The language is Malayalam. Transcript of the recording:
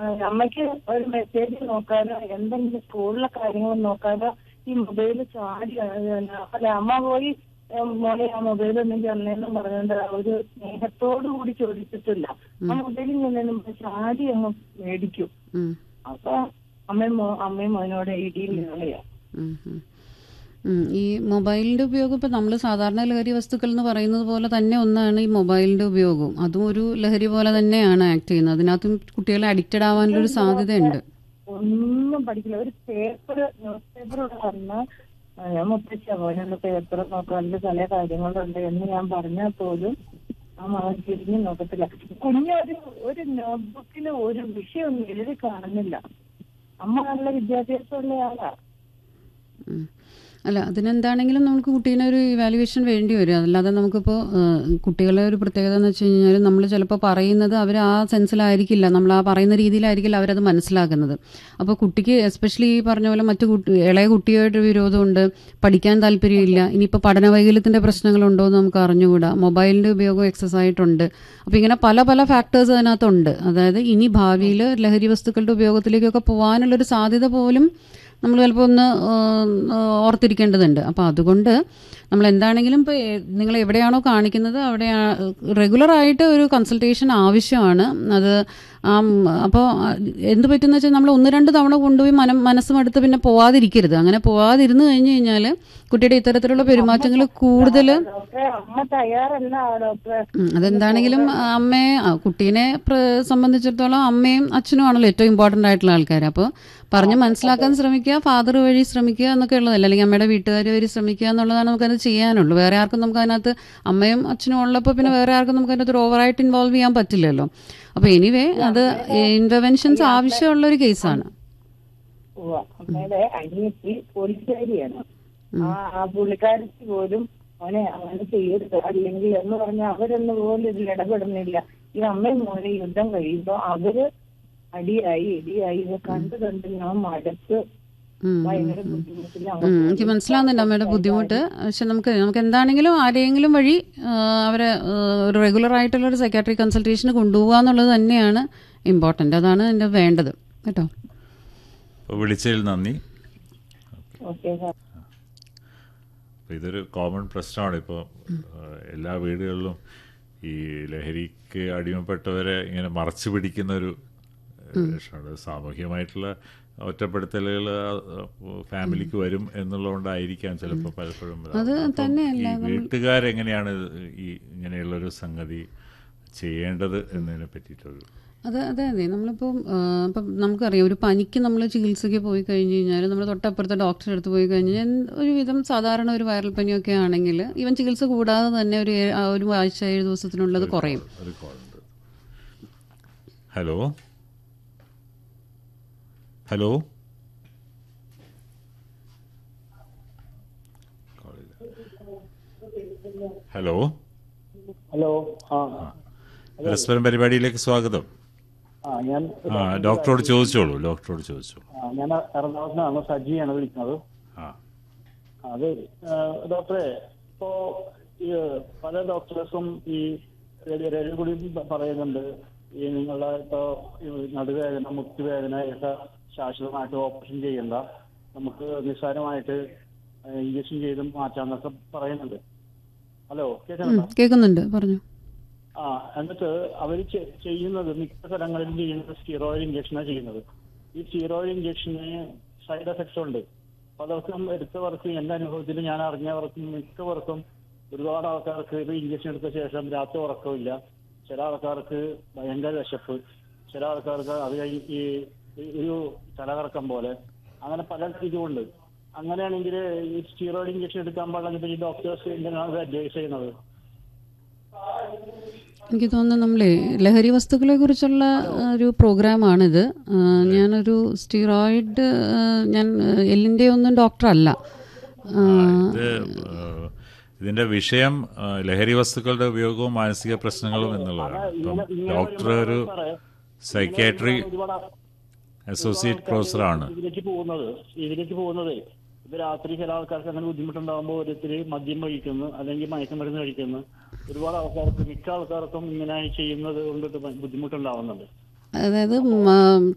അമ്മയ്ക്ക് ഒരു മെസ്സേജ് നോക്കാനോ എന്തെങ്കിലും സ്കൂളിലെ കാര്യങ്ങൾ നോക്കാനോ ഈ മൊബൈൽ ചാടി ആ, അല്ല അമ്മ പോയി ഏ, മോനെ ആ മൊബൈൽ ഒന്നും ചെന്നേന്നും പറഞ്ഞുകൊണ്ട് ഒരു സ്നേഹത്തോടു കൂടി ചോദിച്ചിട്ടില്ല ആ മൊബൈലിൽ നിന്നും ചാടി അങ്ങ് മേടിക്കും ഉം. അപ്പൊ അമ്മയും മോ അമ്മയും മോനോട് ഇടിയും നിങ്ങളെയാ ഉം, ഉം. ഉം. ഈ മൊബൈലിന്റെ ഉപയോഗം ഇപ്പം നമ്മൾ സാധാരണ ലഹരി വസ്തുക്കൾ എന്ന് പറയുന്നത് പോലെ തന്നെ ഒന്നാണ് ഈ മൊബൈലിന്റെ ഉപയോഗവും അതും ഒരു ലഹരി പോലെ തന്നെയാണ് ആക്ട് ചെയ്യുന്നത് അതിനകത്തും കുട്ടികളെ അഡിക്റ്റഡ് ആവാനുള്ള ഒരു സാധ്യതയുണ്ട് ഒന്നും പഠിക്കില്ല ഒരു പേപ്പർ ന്യൂസ് പേപ്പർ ഇവിടെ വന്ന ഞാൻ മുത്തച്ഛ മോനൊന്ന് പേപ്പർ നോക്കാണ്ട് പല കാര്യങ്ങളുണ്ട് എന്ന് ഞാൻ പറഞ്ഞാൽ പോലും ആ മകൻ തിരിഞ്ഞു നോക്കത്തില്ല കുഞ്ഞൊരു ഒരു നോട്ട്ബുക്കിൽ ഒരു വിഷയമൊന്നും എഴുതി കാണുന്നില്ല അമ്മ നല്ല വിദ്യാഭ്യാസമുള്ള ആളാ ഉം. അല്ല അതിനെന്താണെങ്കിലും നമുക്ക് കുട്ടീനെ ഒരു ഇവാലുവേഷൻ വേണ്ടി വരും അതല്ലാതെ നമുക്കിപ്പോൾ കുട്ടികളെ ഒരു പ്രത്യേകത എന്ന് വെച്ച് കഴിഞ്ഞാൽ നമ്മൾ ചിലപ്പോൾ പറയുന്നത് അവർ ആ സെൻസിലായിരിക്കില്ല നമ്മൾ ആ പറയുന്ന രീതിയിലായിരിക്കില്ല അവരത് മനസ്സിലാക്കുന്നത് അപ്പോൾ കുട്ടിക്ക് എസ്പെഷ്യലി ഈ പറഞ്ഞ പോലെ മറ്റു കുട്ടി ഇളയ കുട്ടിയായിട്ട് വിരോധമുണ്ട് പഠിക്കാൻ താല്പര്യമില്ല ഇനിയിപ്പോൾ പഠന വൈകല്യത്തിൻ്റെ പ്രശ്നങ്ങളുണ്ടോ എന്ന് നമുക്ക് അറിഞ്ഞുകൂടാ മൊബൈലിൻ്റെ ഉപയോഗം എക്സസ് ആയിട്ടുണ്ട് അപ്പോൾ ഇങ്ങനെ പല പല ഫാക്ടേഴ്സ് അതിനകത്തുണ്ട് അതായത് ഇനി ഭാവിയിൽ ലഹരി വസ്തുക്കളുടെ ഉപയോഗത്തിലേക്കൊക്കെ പോകാനുള്ളൊരു സാധ്യത പോലും നമ്മൾ ചിലപ്പോൾ ഒന്ന് ആ, ഓർത്തിരിക്കേണ്ടതുണ്ട് അപ്പോൾ അതുകൊണ്ട് നമ്മൾ എന്താണെങ്കിലും ഇപ്പോൾ നിങ്ങൾ എവിടെയാണോ കാണിക്കുന്നത് അവിടെ റെഗുലറായിട്ട് ഒരു കൺസൾട്ടേഷൻ ആവശ്യമാണ് അത് അപ്പോൾ എന്ത് പറ്റുന്ന വെച്ചാൽ നമ്മൾ ഒന്ന് രണ്ട് തവണ കൊണ്ടുപോയി മനം മനസ്സും അടുത്ത് പിന്നെ പോവാതിരിക്കരുത് അങ്ങനെ പോവാതിരുന്ന് കഴിഞ്ഞ് കഴിഞ്ഞാൽ കുട്ടിയുടെ ഇത്തരത്തിലുള്ള പെരുമാറ്റങ്ങൾ കൂടുതൽ ഡോക്ടറെ അമ്മ തയ്യാറല്ല ഡോക്ടറെ ഉം, അതെന്താണെങ്കിലും അമ്മയെ ആ, കുട്ടീനെ പ്ര- സംബന്ധിച്ചിടത്തോളം അമ്മയും അച്ഛനും ആണല്ലോ ഏറ്റവും ഇമ്പോർട്ടൻ്റ് ആയിട്ടുള്ള ആൾക്കാർ അപ്പോൾ പറഞ്ഞ് മനസ്സിലാക്കാൻ ശ്രമിക്കുക ഫാദർ വഴി ശ്രമിക്കുക എന്നൊക്കെ ഉള്ളതല്ല അല്ലെങ്കിൽ അമ്മയുടെ വീട്ടുകാർ വഴി ശ്രമിക്കുക എന്നുള്ളതാണ് നമുക്കത് ചെയ്യാനുള്ളൂ വേറെ ആർക്കും നമുക്ക് അതിനകത്ത് അമ്മയും അച്ഛനും ഉള്ളപ്പോൾ പിന്നെ വേറെ ആർക്കും നമുക്ക് അതിനകത്ത് ഒരു ഓവറായിട്ട് ഇൻവോൾവ് ചെയ്യാൻ പറ്റില്ലല്ലോ അപ്പോൾ എനിവേ അത് ഇന്റർവെൻഷൻസ് ആവശ്യമുള്ള ഒരു കേസാണ് ഉവ്വ. അമ്മയുടെ അനിയത്തി പോലീസുകാരിയാണ് ആ ആ പുള്ളിക്കാരത്തി പോലും മോനെ അങ്ങനെ ചെയ്യരുത് അല്ലെങ്കിൽ എന്ന് പറഞ്ഞ അവരൊന്നും പോലും ഇതിൽ ഇടപെടുന്നില്ല ഈ അമ്മയും മോനെ യുദ്ധം കഴിയുമ്പോ അവര് അടിയായി ഇടിയായി ഇത് കണ്ട് കണ്ട് ഞാൻ മടുത്ത് ഉം. ഭയങ്കര ബുദ്ധിമുട്ടില്ല ഉം, എനിക്ക് മനസ്സിലാവുന്നുണ്ട് അമ്മയുടെ ബുദ്ധിമുട്ട് പക്ഷെ നമുക്ക് നമുക്ക് എന്താണെങ്കിലും ആരെങ്കിലും വഴി ആ, അവരെ ആ, ഒരു റെഗുലർ ആയിട്ടുള്ള ഒരു സൈക്കാട്രിക് കൺസൾട്ടേഷന് കൊണ്ടുപോകുക എന്നുള്ളത് തന്നെയാണ് ഇമ്പോർട്ടൻ്റ് അതാണ് എൻ്റെ വേണ്ടത് കേട്ടോ അപ്പോൾ വിളിച്ചതിൽ നന്ദി ഓക്കെ സാർ അപ്പോൾ ഇതൊരു കോമൺ പ്രശ്നമാണ് ഇപ്പോൾ എല്ലാ വീടുകളിലും ഈ ലഹരിക്ക് അടിമപ്പെട്ടവരെ ഇങ്ങനെ മറച്ചു പിടിക്കുന്ന ഒരു ഏഹ്, ലക്ഷണമാണ് സാമൂഹികമായിട്ടുള്ള ഒറ്റപ്പെടുത്തലുകൾ ഫാമിലിക്ക് വരും എന്നുള്ളതുകൊണ്ടായിരിക്കാം ചിലപ്പോൾ പലപ്പോഴും അത് അപ്പം തന്നെയല്ല, ഈ വീട്ടുകാരെങ്ങനെയാണ് ഈ ഇങ്ങനെയുള്ളൊരു സംഗതി ചെയ്യേണ്ടത് എന്നതിനെ പറ്റിയിട്ടൊരു അത് അതെ അതെ നമ്മളിപ്പോൾ ഇപ്പം നമുക്കറിയാം ഒരു പനിക്ക് നമ്മൾ ചികിത്സയ്ക്ക് പോയി കഴിഞ്ഞ് കഴിഞ്ഞാൽ നമ്മൾ തൊട്ടപ്പുറത്തെ ഡോക്ടറെ അടുത്ത് പോയി കഴിഞ്ഞ് കഴിഞ്ഞാൽ ഒരുവിധം സാധാരണ ഒരു വൈറൽ പനിയൊക്കെ ആണെങ്കിൽ ഈവൻ ചികിത്സ കൂടാതെ തന്നെ ഒരു ഏ- ആ ഒരു ആഴ്ച ഏഴ് ദിവസത്തിനുള്ളത് കുറയും ഒരു കോളുണ്ട് ഹലോ ഹലോ ഹലോ ഹലോ ആ പരസ്പരം പരിപാടിയിലേക്ക് സ്വാഗതം ആ ഞാൻ ആ ഡോക്ടറോട് ചോദിച്ചോളൂ ഡോക്ടറോട് ചോദിച്ചോളൂ ആ, ഞാൻ എറണാകുളത്ത് നിന്നാണ് സജിയാണ് വിളിക്കുന്നത് ആ അത് ആ, ഡോക്ടറെ ഇപ്പോ ഈ പല ഡോക്ടേഴ്സും ഈ രേഡിയോ രേഡിയോ കൂടി പ- പറയുന്നുണ്ട് ഈ നിങ്ങളുടെ ഇപ്പോ ഈ നടുവേദന മുട്ടുവേദന ഒക്കെ ശാശ്വതമായിട്ട് ഓപ്പറേഷൻ ചെയ്യണ്ട നമുക്ക് നിസ്സാരമായിട്ട് ഇഞ്ചക്ഷൻ ചെയ്ത് മാറ്റാന്നൊക്കെ പറയുന്നുണ്ട് ഹലോ കേൾക്കുന്നുണ്ടോ കേൾക്കുന്നുണ്ട് പറഞ്ഞു ആ എന്നിട്ട് അവർ ചെയ്യുന്നത് മിക്ക സ്ഥലങ്ങളിലും ചെയ്യുന്നത് സ്റ്റീറോയിഡ് ഇഞ്ചക്ഷനാണ് ചെയ്യുന്നത് ഈ സ്റ്റീറോയിഡ് ഇഞ്ചക്ഷന് സൈഡ് എഫക്ട്സ് ഉണ്ട് പലർക്കും എടുത്തവർക്കും എന്റെ അനുഭവത്തിൽ ഞാൻ അറിഞ്ഞവർക്കും മിക്കവർക്കും ഒരുപാട് ആൾക്കാർക്ക് ഇത് ഇഞ്ചക്ഷൻ എടുത്ത ശേഷം രാത്രി ഉറക്കമില്ല ചില ആൾക്കാർക്ക് ഭയങ്കര വിശപ്പ് ചില ആൾക്കാർക്ക് അത് കഴിഞ്ഞ് ഈ ഈ ഒരു തലകറക്കം പോലെ അങ്ങനെ പല ഇതുമുണ്ട് അങ്ങനെയാണെങ്കിൽ ഈ സ്റ്റീറോയിഡ് ഇഞ്ചക്ഷൻ എടുക്കാൻ പാടില്ല ഈ ഡോക്ടേഴ്സ് എന്തിനാണ് അഡ്വൈസ് ചെയ്യുന്നത് എനിക്ക് തോന്നുന്നു നമ്മളെ ലഹരി വസ്തുക്കളെ കുറിച്ചുള്ള ഒരു പ്രോഗ്രാമാണിത് ആ, ഞാനൊരു സ്റ്റീറോയിഡ് ആ, ഞാൻ എല്ലിൻ്റെ ഒന്നും ഡോക്ടറല്ല ആ, ഇത് ഏഹ്, ഇതിന്റെ വിഷയം ഏഹ്, ലഹരി വസ്തുക്കളുടെ ഉപയോഗവും മാനസിക പ്രശ്നങ്ങളും എന്നുള്ളതാണ് അപ്പം ഡോക്ടർ ഒരു സൈക്യാട്രി ഒരുപാട് അസോസിയേറ്റ് പ്രൊഫസറാണ് ഇതിലേക്ക് പോകുന്നത് ഇതിലേക്ക് പോകുന്നത് ഇത് രാത്രി ചില ആൾക്കാർക്ക് അങ്ങനെ ബുദ്ധിമുട്ടുണ്ടാകുമ്പോൾ ഓരോരുത്തർ മദ്യം കഴിക്കുന്നു അല്ലെങ്കിൽ മയക്കുമരുന്ന് കഴിക്കുന്നു ഒരുപാട് ആൾക്കാർക്ക് മിക്ക ആൾക്കാർക്കും ഇങ്ങനെ ചെയ്യുന്നത് കൊണ്ട് ബുദ്ധിമുട്ടുണ്ടാവുന്നുണ്ട് അതായത്